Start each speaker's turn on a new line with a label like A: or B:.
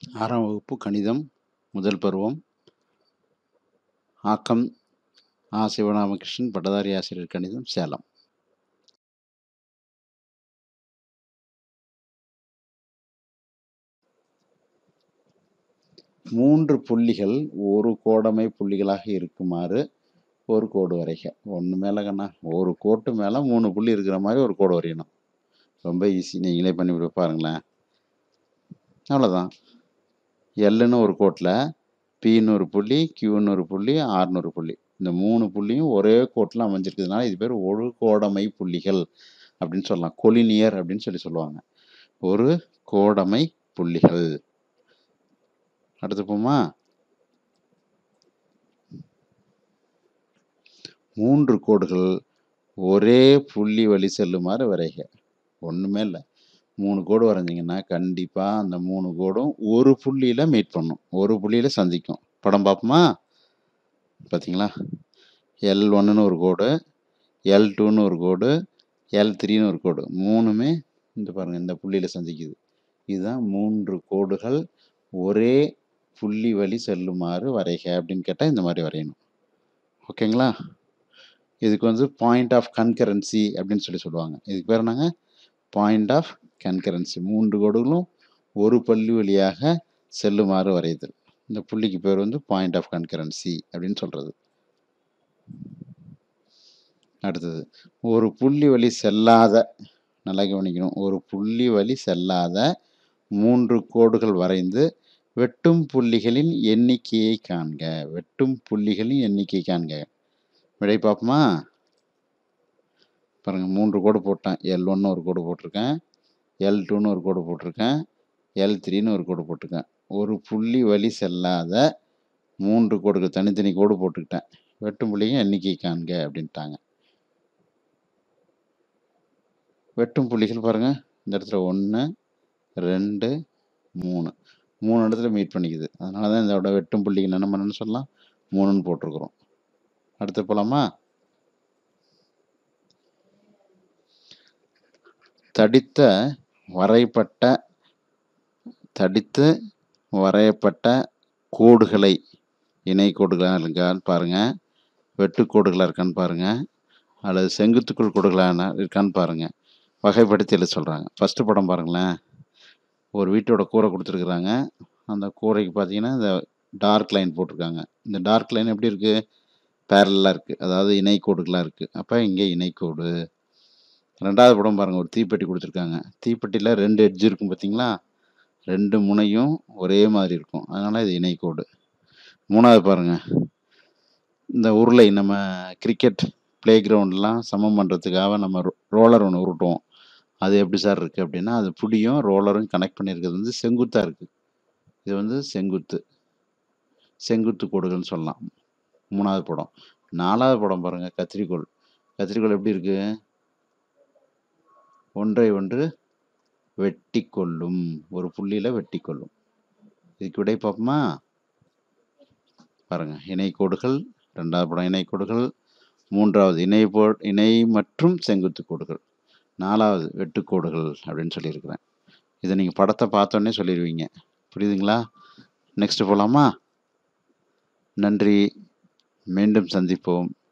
A: ஆறாம் வகுப்பு கணிதம் முதல் பருவம் ஆக்கம் ஆ சிவராமகிருஷ்ணன் பட்டதாரி ஆசிரியர் கணிதம் சேலம் மூன்று புள்ளிகள் ஒரு கோடமை புள்ளிகளாக இருக்குமாறு ஒரு கோடு வரைக ஒன்று மேலே கண்ணா ஒரு கோட்டு மேலே மூணு புள்ளி இருக்கிற மாதிரி ஒரு கோடு வரையணும் ரொம்ப ஈஸி நீங்களே பண்ணி பாருங்களேன் அவ்வளோதான் எல்லுன்னு ஒரு கோட்டில் பின்னு ஒரு புள்ளி கியூன்னு ஒரு புள்ளி ஆர்னு ஒரு புள்ளி இந்த மூணு புள்ளியும் ஒரே கோட்டில் அமைஞ்சிருக்கிறதுனால இது பேர் ஒரு கோடமை புள்ளிகள் அப்படின்னு சொல்லலாம் கொலினியர் அப்படின்னு சொல்லி சொல்லுவாங்க ஒரு கோடமை புள்ளிகள் அடுத்து போமா மூன்று கோடுகள் ஒரே புள்ளி வழி செல்லுமாறு வரைக ஒன்றுமே இல்லை மூணு கோடு வரைஞ்சிங்கன்னா கண்டிப்பாக அந்த மூணு கோடும் ஒரு புள்ளியில் மீட் பண்ணும் ஒரு புள்ளியில் சந்திக்கும் படம் பார்ப்போமா பார்த்தீங்களா எல் ஒன்றுன்னு ஒரு கோடு எல் டூன்னு ஒரு கோடு எல் த்ரீன்னு ஒரு கோடு மூணுமே இந்த பாருங்கள் இந்த புள்ளியில் சந்திக்குது இதுதான் மூன்று கோடுகள் ஒரே புள்ளி வழி செல்லுமாறு வரைக அப்படின்னு கேட்டால் இந்த மாதிரி வரையணும் ஓகேங்களா இதுக்கு வந்து பாயிண்ட் ஆஃப் கன்கரன்சி அப்படின்னு சொல்லி சொல்லுவாங்க இதுக்கு பேர் என்னங்க பாயிண்ட் ஆஃப் கன்கரன்சி மூன்று கோடுகளும் ஒரு பள்ளி வழியாக செல்லுமாறு வரைதல் இந்த புள்ளிக்கு பேர் வந்து பாயிண்ட் ஆஃப் கன்கரன்சி அப்படின்னு சொல்கிறது அடுத்தது ஒரு புள்ளி வழி செல்லாத நல்லா கவனிக்கணும் ஒரு புள்ளி வழி செல்லாத மூன்று கோடுகள் வரைந்து வெட்டும் புள்ளிகளின் எண்ணிக்கையை காண்க வெட்டும் புள்ளிகளின் எண்ணிக்கை காண்க விடை பார்ப்போமா பாருங்கள் மூன்று கோடு போட்டேன் எல் ஒன்று ஒரு கோடு போட்டிருக்கேன் எல் டூன்னு ஒரு கோடு போட்டிருக்கேன் எல் த்ரீன்னு ஒரு கோடு போட்டிருக்கேன் ஒரு புள்ளி வழி செல்லாத மூன்று கோடுகள் தனித்தனி கோடு போட்டுக்கிட்டேன் வெட்டும் புள்ளிங்க எண்ணிக்கை காண்க அப்படின்ட்டாங்க வெட்டும் புள்ளிகள் பாருங்கள் இந்த இடத்துல ஒன்று ரெண்டு மூணு மூணு இடத்துல மீட் பண்ணிக்குது அதனால தான் இதோட வெட்டும் புள்ளிகள் என்ன பண்ணணும்னு சொல்லலாம் மூணுன்னு போட்டிருக்கிறோம் அடுத்து போகலாமா தடித்த வரையப்பட்ட தடித்து வரையப்பட்ட கோடுகளை இணை கோடுகளாக இருக்கான்னு பாருங்கள் வெட்டுக்கோடுகளாக இருக்கான்னு பாருங்கள் அல்லது செங்குத்துக்குள் கோடுகளான இருக்கான்னு பாருங்கள் வகைப்படுத்தி எழுத சொல்கிறாங்க ஃபஸ்ட்டு படம் பாருங்களேன் ஒரு வீட்டோட கூரை கொடுத்துருக்குறாங்க அந்த கூரைக்கு பார்த்தீங்கன்னா இந்த டார்க் லைன் போட்டிருக்காங்க இந்த டார்க் லைன் எப்படி இருக்குது பேரலாக இருக்குது அதாவது இணைக்கோடுகளாக இருக்குது அப்போ இங்கே இணைக்கோடு ரெண்டாவது படம் பாருங்கள் ஒரு தீப்பெட்டி கொடுத்துருக்காங்க தீப்பெட்டியில் ரெண்டு எட்ஜ் இருக்கும் பார்த்தீங்களா ரெண்டு முனையும் ஒரே மாதிரி இருக்கும் அதனால் இது இணைக்கோடு மூணாவது பாருங்கள் இந்த உருளை நம்ம கிரிக்கெட் ப்ளே கிரவுண்ட்லாம் சமம் பண்ணுறதுக்காக நம்ம ரோலர் ஒன்று உருட்டுவோம் அது எப்படி சார் இருக்குது அப்படின்னா அது புடியும் ரோலரும் கனெக்ட் பண்ணியிருக்கிறது வந்து செங்குத்தாக இருக்குது இது வந்து செங்குத்து செங்குத்து கோடுகள்னு சொல்லலாம் மூணாவது படம் நாலாவது படம் பாருங்கள் கத்திரிக்கோள் கத்திரிக்கோள் எப்படி இருக்குது ஒன்றை ஒன்று வெட்டி கொள்ளும் ஒரு புள்ளியில் வெட்டி கொள்ளும் இதுக்கு விடை பார்ப்போமா பாருங்கள் இணைக்கோடுகள் ரெண்டாவது படம் இணைக்கோடுகள் மூன்றாவது இணை போ இணை மற்றும் செங்குத்து கோடுகள் நாலாவது வெட்டுக்கோடுகள் அப்படின்னு சொல்லியிருக்கிறேன் இதை நீங்கள் படத்தை பார்த்தோன்னே சொல்லிடுவீங்க புரியுதுங்களா நெக்ஸ்ட் போகலாமா நன்றி மீண்டும் சந்திப்போம்